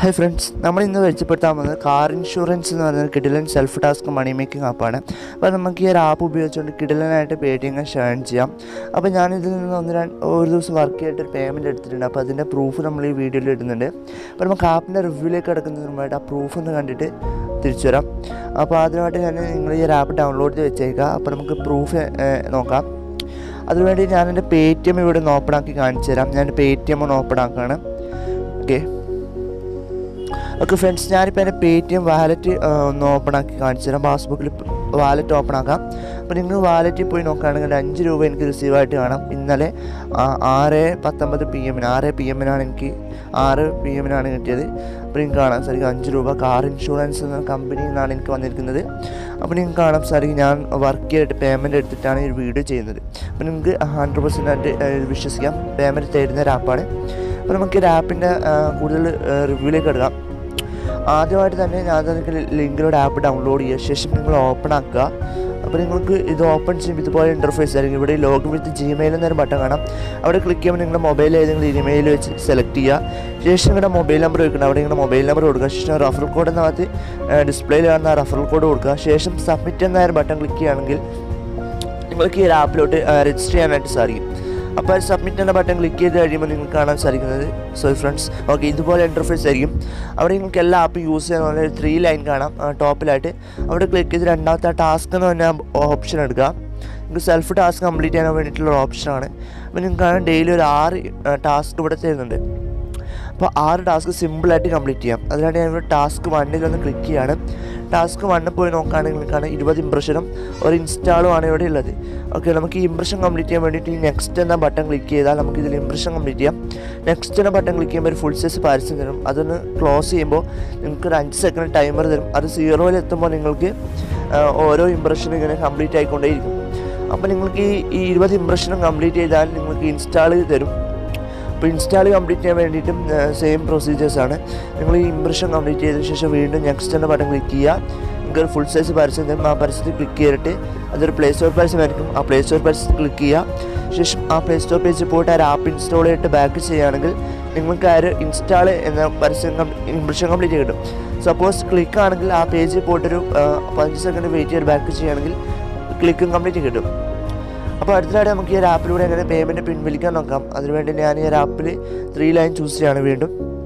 hi friends നമ്മൾ ഇന്ന് പരിചയപ്പെടുത്താൻ പോകുന്നത് കാർ ഇൻഷുറൻസ് എന്ന് പറയുന്നത് കിഡിലൻ സെൽഫ് ടാസ്ക് മണി മേക്കിംഗ് ആപ്പാണ് അപ്പോൾ നമുക്ക് ഈ ഒരു ആപ്പ് ഉപയോഗിച്ചുകൊണ്ട് കിഡിലനായിട്ട് പേ ടി എം ഷേൺ ചെയ്യാം അപ്പോൾ ഞാനിതിൽ നിന്ന് ഒന്ന് രണ്ട് ഒരു ദിവസം വർക്ക് ചെയ്തിട്ട് ഒരു പേയ്മെൻറ്റ് എടുത്തിട്ടുണ്ട് അപ്പോൾ അതിൻ്റെ പ്രൂഫ് നമ്മൾ ഈ വീഡിയോയിൽ ഇടുന്നുണ്ട് അപ്പോൾ നമുക്ക് ആപ്പിൻ്റെ റിവ്യൂയിലേക്ക് കിടക്കുന്നതിന് മുമ്പായിട്ട് ആ പ്രൂഫ് ഒന്ന് കണ്ടിട്ട് തിരിച്ചു വരാം അപ്പോൾ അതിനുമായിട്ട് ഞാൻ നിങ്ങൾ ഈ ഒരു ആപ്പ് ഡൗൺലോഡ് ചെയ്ത് വെച്ചേക്കുക അപ്പോൾ നമുക്ക് പ്രൂഫ് നോക്കാം അതിനുവേണ്ടി ഞാൻ എൻ്റെ പേ ടി എം ഇവിടെ ഒന്ന് ഓപ്പൺ ആക്കി കാണിച്ചു തരാം ഞാൻ പേ ടി എം ഒന്ന് ഓപ്പൺ ആക്കുകയാണ് ഓക്കെ ഓക്കെ ഫ്രണ്ട്സ് ഞാനിപ്പോൾ എൻ്റെ പേ ടി എം വാലറ്റ് ഒന്ന് ഓപ്പൺ ആക്കി കാണിച്ചു തരാം പാസ്ബുക്കിൽ വാലറ്റ് ഓപ്പൺ ആക്കാം അപ്പോൾ നിങ്ങൾ വാലറ്റിൽ പോയി നോക്കുകയാണെങ്കിൽ ഒരു അഞ്ച് രൂപ എനിക്ക് റിസീവ് ആയിട്ട് കാണാം ഇന്നലെ ആ, ആറ് പത്തൊമ്പത് പി എമ്മിന് ആറ് പി എമ്മിനാണ് എനിക്ക് ആറ് പി എമ്മിനാണ് കിട്ടിയത് അപ്പോൾ നിങ്ങൾക്ക് കാണാൻ സാധിക്കും അഞ്ച് രൂപ കാർ ഇൻഷുറൻസ് എന്ന കമ്പനിയിൽ നിന്നാണ് എനിക്ക് വന്നിരിക്കുന്നത് അപ്പോൾ നിങ്ങൾക്ക് കാണാൻ സാധിക്കും ഞാൻ വർക്ക് ചെയ്തിട്ട് പേയ്മെൻറ്റ് എടുത്തിട്ടാണ് ഈ വീഡിയോ ചെയ്യുന്നത് അപ്പോൾ നിങ്ങൾക്ക് ഹൺഡ്രഡ് പെർസെൻ്റ് ആയിട്ട് വിശ്വസിക്കാം പേയ്മെൻറ്റ് തരുന്ന ഒരു ആപ്പാണ് അപ്പോൾ നമുക്ക് ഈ ആപ്പിൻ്റെ കൂടുതൽ റിവ്യൂയിലേക്ക് എടുക്കാം ആദ്യമായിട്ട് തന്നെ ഞാൻ നിങ്ങൾക്ക് ലിങ്കിലൂടെ ആപ്പ് ഡൗൺലോഡ് ചെയ്യുക ശേഷം നിങ്ങൾ ഓപ്പൺ ആക്കുക അപ്പോൾ നിങ്ങൾക്ക് ഇത് ഓപ്പൺ ചെയ്യുമ്പോൾ ഇതുപോലെ ഇൻ്റർഫേസ് ആയിരിക്കും ഇവിടെ ലോഗിൻ വിത്ത് ജിമെയിൽ എന്നൊരു ബട്ടൺ കാണാം അവിടെ ക്ലിക്ക് ചെയ്യുമ്പോൾ നിങ്ങളുടെ മൊബൈൽ ഏതെങ്കിലും ഇമെയിൽ വെച്ച് സെലക്ട് ചെയ്യുക ശേഷം നിങ്ങളുടെ മൊബൈൽ നമ്പർ വെക്കണം അവിടെ നിങ്ങളുടെ മൊബൈൽ നമ്പർ കൊടുക്കുക ശേഷം റഫറൽ കോഡ് എന്നകത്ത് ഡിസ്പ്ലേയിൽ കാണുന്ന റഫറൽ കോഡ് കൊടുക്കുക ശേഷം സബ്മിറ്റ് എന്ന ഒരു ബട്ടൺ ക്ലിക്ക് ചെയ്യുകയാണെങ്കിൽ നിങ്ങൾക്ക് ഈ ഒരു ആപ്പിലോട്ട് രജിസ്റ്റർ ചെയ്യാനായിട്ട് സാധിക്കും അപ്പോൾ സബ്മിറ്റ് എന്ന ബട്ടൺ ക്ലിക്ക് ചെയ്ത് കഴിയുമ്പോൾ നിങ്ങൾക്ക് കാണാൻ സാധിക്കുന്നത് സോറി ഫ്രണ്ട്സ് ഓക്കെ ഇതുപോലെ ഇൻ്റർഫേസ് ആയിരിക്കും അവിടെ നിങ്ങൾക്ക് എല്ലാ ആപ്പും യൂസ് ചെയ്യാൻ ഒരു ത്രീ ലൈൻ കാണാം ആ, ടോപ്പിലായിട്ട് അവിടെ ക്ലിക്ക് ചെയ്ത് രണ്ടാമത്തെ ആ ടാസ്ക് എന്ന് പറഞ്ഞ ഓപ്ഷൻ എടുക്കുക നിങ്ങൾക്ക് സെൽഫ് ടാസ്ക് കംപ്ലീറ്റ് ചെയ്യാൻ വേണ്ടിയിട്ടുള്ള ഓപ്ഷനാണ് അപ്പോൾ നിങ്ങൾക്ക് കാണാൻ ഡെയിലി ഒരു ആറ് ടാസ്ക് ഇവിടെ തരുന്നുണ്ട് അപ്പോൾ ആറ് ടാസ്ക് സിമ്പിളായിട്ട് കംപ്ലീറ്റ് ചെയ്യാം അതിനായിട്ട് ഞാൻ ഇവിടെ ടാസ്ക് വണ്ണിൽ ഒന്ന് ക്ലിക്ക് ചെയ്യാണ് ടാസ്ക് വണ്ണിൽ പോയി നോക്കുകയാണെങ്കിൽ നിങ്ങൾക്കാണ് ഇരുപത് ഇംപ്രഷനും ഒരു ഇൻസ്റ്റാളും ആണ് ഇവിടെ ഉള്ളത് ഓക്കെ നമുക്ക് ഈ ഇംപ്രഷൻ കംപ്ലീറ്റ് ചെയ്യാൻ വേണ്ടിയിട്ട് ഈ നെക്സ്റ്റ് എന്ന ബട്ടൺ ക്ലിക്ക് ചെയ്താൽ നമുക്ക് ഇതിൽ ഇംപ്രഷൻ കംപ്ലീറ്റ് ചെയ്യാം നെക്സ്റ്റ് എന്ന ബട്ടൺ ക്ലിക്ക് ചെയ്യുമ്പോൾ ഒരു ഫുൾ സൈസ് പരസ്യം തരും അതൊന്ന് ക്ലോസ് ചെയ്യുമ്പോൾ നിങ്ങൾക്ക് ഒരു അഞ്ച് സെക്കൻഡ് ടൈമർ തരും അത് സീറോയിൽ എത്തുമ്പോൾ നിങ്ങൾക്ക് ആ, ഓരോ ഇംപ്രഷനും ഇങ്ങനെ കംപ്ലീറ്റ് ആയിക്കൊണ്ടേയിരിക്കും അപ്പോൾ നിങ്ങൾക്ക് ഈ ഈ ഇരുപത് ഇംപ്രഷനും കംപ്ലീറ്റ് ചെയ്താൽ നിങ്ങൾക്ക് ഇൻസ്റ്റാൾ തരും അപ്പോൾ ഇൻസ്റ്റാൾ കംപ്ലീറ്റ് ചെയ്യാൻ വേണ്ടിയിട്ടും സെയിം പ്രൊസീജിയേഴ്സാണ് നിങ്ങൾ ഈ ഇംപ്രഷൻ കംപ്ലീറ്റ് ചെയ്തതിന് ശേഷം വീണ്ടും നെക്സ്റ്റ് എന്ന ബട്ടൺ ക്ലിക്ക് ചെയ്യുക നിങ്ങൾക്ക് ഒരു ഫുൾ സൈസ് പരസ്യം തരും ആ പരസ്യത്തിൽ ക്ലിക്ക് ചെയ്തിട്ട് അതൊരു പ്ലേ സ്റ്റോർ പരസ്യമായിരിക്കും ആ പ്ലേ സ്റ്റോർ പരസ്യത്തിൽ ക്ലിക്ക് ചെയ്യുക ശേഷം ആ പ്ലേ സ്റ്റോർ പേജിൽ പോയിട്ട് ആ ഒരു ആപ്പ് ഇൻസ്റ്റാൾ ചെയ്തിട്ട് ബാക്ക് ചെയ്യുകയാണെങ്കിൽ നിങ്ങൾക്ക് ആ ഒരു ഇൻസ്റ്റാൾ എന്ന പരസ്യം ഇംപ്രഷൻ കംപ്ലീറ്റ് കിട്ടും സപ്പോസ് ക്ലിക്ക് ആണെങ്കിൽ ആ പേജിൽ പോയിട്ടൊരു ആ, പതിനഞ്ച് സെക്കൻഡ് വെയിറ്റ് ചെയ്ത് ബാക്ക് ചെയ്യുകയാണെങ്കിൽ ക്ലിക്കും കംപ്ലീറ്റ് കിട്ടും അപ്പോൾ അടുത്തതായിട്ട് നമുക്ക് ഈ ഒരു ആപ്പിലൂടെ എങ്ങനെ പേയ്മെൻറ്റ് പിൻവലിക്കാൻ നോക്കാം അതിനുവേണ്ടി ഞാൻ ഈ ഒരു ആപ്പിൽ ത്രീ ലൈൻ ചൂസ് ചെയ്യാണ് വീണ്ടും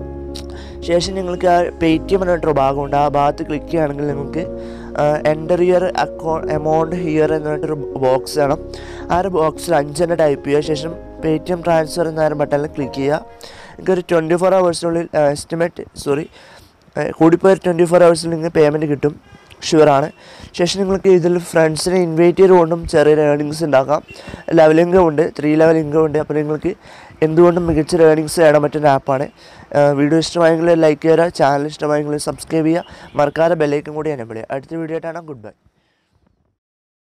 ശേഷം നിങ്ങൾക്ക് ആ പേ ടി എം എന്നൊരു ഭാഗമുണ്ട് ആ ഭാഗത്ത് ക്ലിക്ക് ചെയ്യുകയാണെങ്കിൽ നിങ്ങൾക്ക് enter your account amount here എന്ന് പറഞ്ഞിട്ടൊരു ബോക്സ് കാണാം ആ ഒരു ബോക്സിൽ അഞ്ചെണ്ണം ടൈപ്പ് ചെയ്യുക ശേഷം പേ ടി എം ട്രാൻസ്ഫർ എന്ന ഒരു ബട്ടണിൽ ക്ലിക്ക് ചെയ്യുക നിങ്ങൾക്ക് ഒരു ട്വൻറ്റി ഫോർ ഹവേഴ്സിനുള്ളിൽ എസ്റ്റിമേറ്റ് സോറി കൂടിപ്പോയി ട്വൻറ്റി ഫോർ ഹവേഴ്സിൽ നിങ്ങൾക്ക് പേയ്മെൻറ്റ് കിട്ടും ഷുവറാണ് ശേഷം നിങ്ങൾക്ക് ഇതിൽ ഫ്രണ്ട്സിനെ ഇൻവൈറ്റ് ചെയ്തുകൊണ്ടും ചെറിയൊരു ഏർണിങ്സ് ഉണ്ടാക്കാം ലെവൽ ഇൻകം ഉണ്ട് ത്രീ ലെവൽ ഇൻകം ഉണ്ട് അപ്പോൾ നിങ്ങൾക്ക് എന്തുകൊണ്ടും മികച്ച ഏർണിങ്സ് നേടാൻ പറ്റുന്ന ആപ്പാണ് വീഡിയോ ഇഷ്ടമായെങ്കിൽ ലൈക്ക് ചെയ്യുക ചാനൽ ഇഷ്ടമായെങ്കിൽ സബ്സ്ക്രൈബ് ചെയ്യുക മറക്കാതെ ബെല്ലൈക്കും കൂടി എന്നെ അടുത്ത വീഡിയോ ആയിട്ടാണ് ഗുഡ് ബൈ